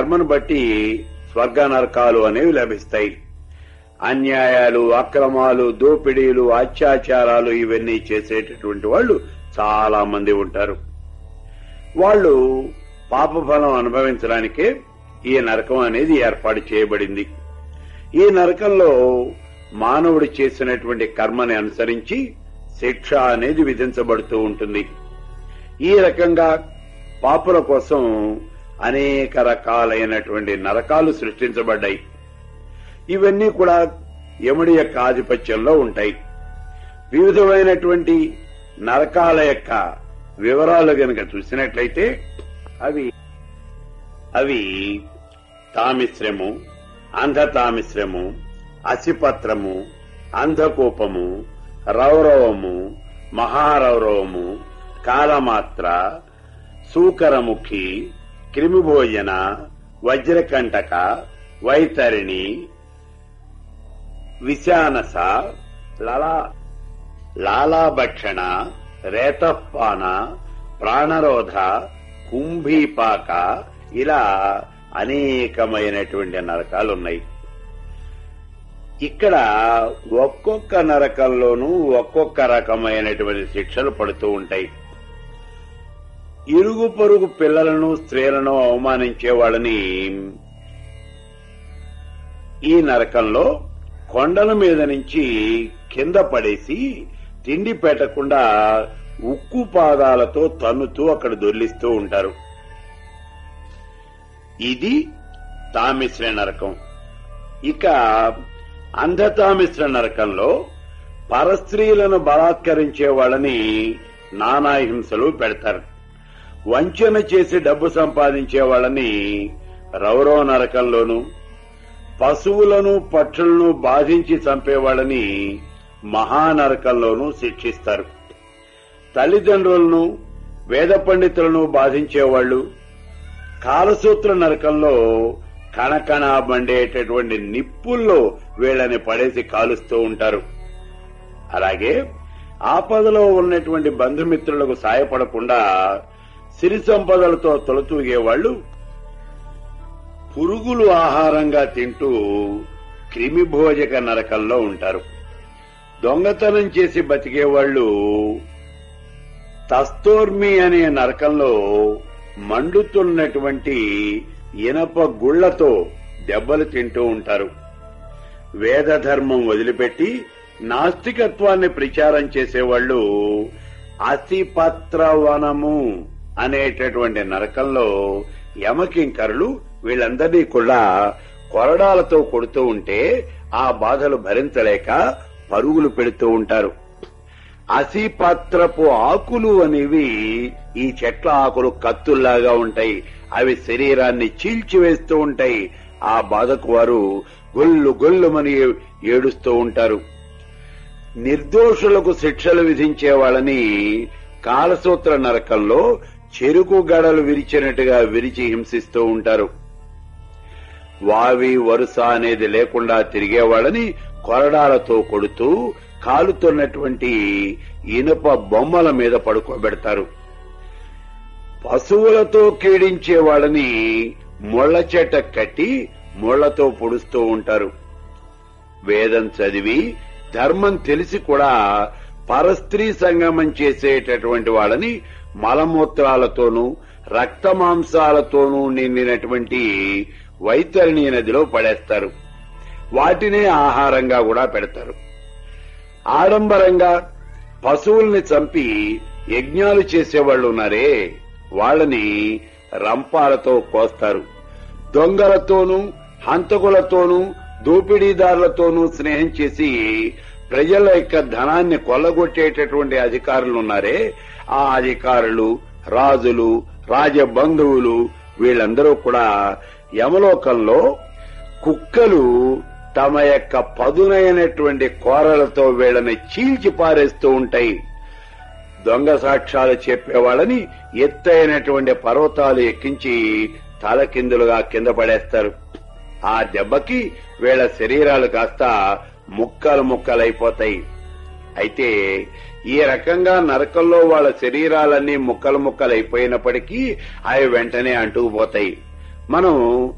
కర్మను బట్టి స్వర్గ నరకాలు అనేవి లభిస్తాయి అన్యాయాలు అక్రమాలు దోపిడీలు అత్యాచారాలు ఇవన్నీ చేసేటటువంటి వాళ్ళు చాలా మంది ఉంటారు వాళ్ళు పాపఫలం అనుభవించడానికే ఈ నరకం అనేది ఏర్పాటు చేయబడింది ఈ నరకంలో మానవుడు చేసినటువంటి కర్మని అనుసరించి శిక్ష అనేది విధించబడుతూ ఉంటుంది ఈ రకంగా పాపుల కోసం అనేక రకాలైనటువంటి నరకాలు సృష్టించబడ్డాయి ఇవన్నీ కూడా యముడి యొక్క ఆధిపత్యంలో ఉంటాయి వివిధమైనటువంటి నరకాల యొక్క వివరాలు గనక చూసినట్లయితే అవి అవి తామిశ్రము అంధతామిశ్రము అసిపత్రము అంధకూపము రౌరవము మహారౌరవము కాలమాత్ర సూకరముఖి క్రిమిభోజన వజ్రకంటక వైతరిణి విశానస లలా లాలాభక్షణ రేతపాన ప్రాణరోధ కుంభీపాక ఇలా అనేకమైనటువంటి నరకాలు ఉన్నాయి ఇక్కడ ఒక్కొక్క నరకంలోనూ ఒక్కొక్క రకమైనటువంటి శిక్షలు పడుతూ ఉంటాయి ఇరుగు పొరుగు పిల్లలను స్త్రీలను అవమానించే వాళ్ళని ఈ నరకంలో కొండల మీద నుంచి కింద పడేసి తిండి పెట్టకుండా ఉక్కు పాదాలతో తన్నుతూ అక్కడ దొర్లిస్తూ ఉంటారు ఇది తామిశ్ర నరకం ఇక అంధతామిశ్ర నరకంలో పరస్త్రీలను బలాత్కరించే వాళ్ళని నానా హింసలు పెడతారు వంచన చేసి డబ్బు సంపాదించే వాళ్ళని రౌరవ నరకంలోను పశువులను పక్షులను బాధించి చంపేవాళ్ళని మహానరకంలోనూ శిక్షిస్తారు తల్లిదండ్రులను వేద పండితులను బాధించేవాళ్లు కాలసూత్ర నరకంలో కణకణ మండేటటువంటి నిప్పుల్లో వీళ్ళని పడేసి కాలుస్తూ ఉంటారు అలాగే ఆపదలో ఉన్నటువంటి బంధుమిత్రులకు సాయపడకుండా సిరి సంపదలతో తొలతూగేవాళ్లు పురుగులు ఆహారంగా తింటూ క్రిమిభోజక నరకంలో ఉంటారు దొంగతనం చేసి బతికేవాళ్లు తస్తోర్మి అనే నరకంలో మండుతున్నటువంటి ఇనప గుళ్లతో దెబ్బలు తింటూ ఉంటారు వేద ధర్మం వదిలిపెట్టి నాస్తికత్వాన్ని ప్రచారం చేసేవాళ్లు అతిపత్రవనము అనేటటువంటి నరకంలో యమకింకరులు వీళ్ళందరినీ కూడా కొరడాలతో కొడుతూ ఉంటే ఆ బాధలు భరించలేక పరుగులు పెడుతూ ఉంటారు అసిపత్రపు ఆకులు అనేవి ఈ చెట్ల ఆకులు కత్తుల్లాగా ఉంటాయి అవి శరీరాన్ని చీల్చివేస్తూ ఉంటాయి ఆ బాధకు వారు గొల్లు గొల్లుమని ఏడుస్తూ ఉంటారు నిర్దోషులకు శిక్షలు విధించే వాళ్ళని కాలసూత్ర నరకంలో చెరుకు గడలు విరిచినట్టుగా విరిచి హింసిస్తూ ఉంటారు వావి వరుస అనేది లేకుండా తిరిగేవాళ్ళని కొరడాలతో కొడుతూ కాలుతున్నటువంటి ఇనుప బొమ్మల మీద పడుకోబెడతారు పశువులతో కీడించే వాళ్ళని ముళ్ల చెట్ట కట్టి ముళ్లతో పొడుస్తూ ఉంటారు వేదం చదివి ధర్మం తెలిసి కూడా పరస్త్రీ సంగమం చేసేటటువంటి వాళ్ళని మలమూత్రాలతోనూ రక్తమాంసాలతోనూ నిండినటువంటి వైతరిణి నదిలో పడేస్తారు వాటినే ఆహారంగా కూడా పెడతారు ఆడంబరంగా పశువుల్ని చంపి యజ్ఞాలు చేసేవాళ్లు ఉన్నారే వాళ్ళని రంపాలతో కోస్తారు దొంగలతోనూ హంతకులతోనూ దోపిడీదారులతోనూ స్నేహం చేసి ప్రజల యొక్క ధనాన్ని కొల్లగొట్టేటటువంటి అధికారులు ఉన్నారే ఆ అధికారులు రాజులు రాజబంధువులు వీళ్ళందరూ కూడా యమలోకంలో కుక్కలు తమ యొక్క పదునైనటువంటి కోరలతో వీళ్ళని చీల్చి పారేస్తూ ఉంటాయి దొంగ సాక్ష్యాలు చెప్పేవాళ్ళని ఎత్తైనటువంటి పర్వతాలు ఎక్కించి తలకిందులుగా కింద పడేస్తారు ఆ దెబ్బకి వీళ్ళ శరీరాలు కాస్త ముక్కలు ముక్కలైపోతాయి అయితే ఈ రకంగా నరకంలో వాళ్ళ శరీరాలన్నీ ముక్కలు ముక్కలైపోయినప్పటికీ అవి వెంటనే అంటుకుపోతాయి మనం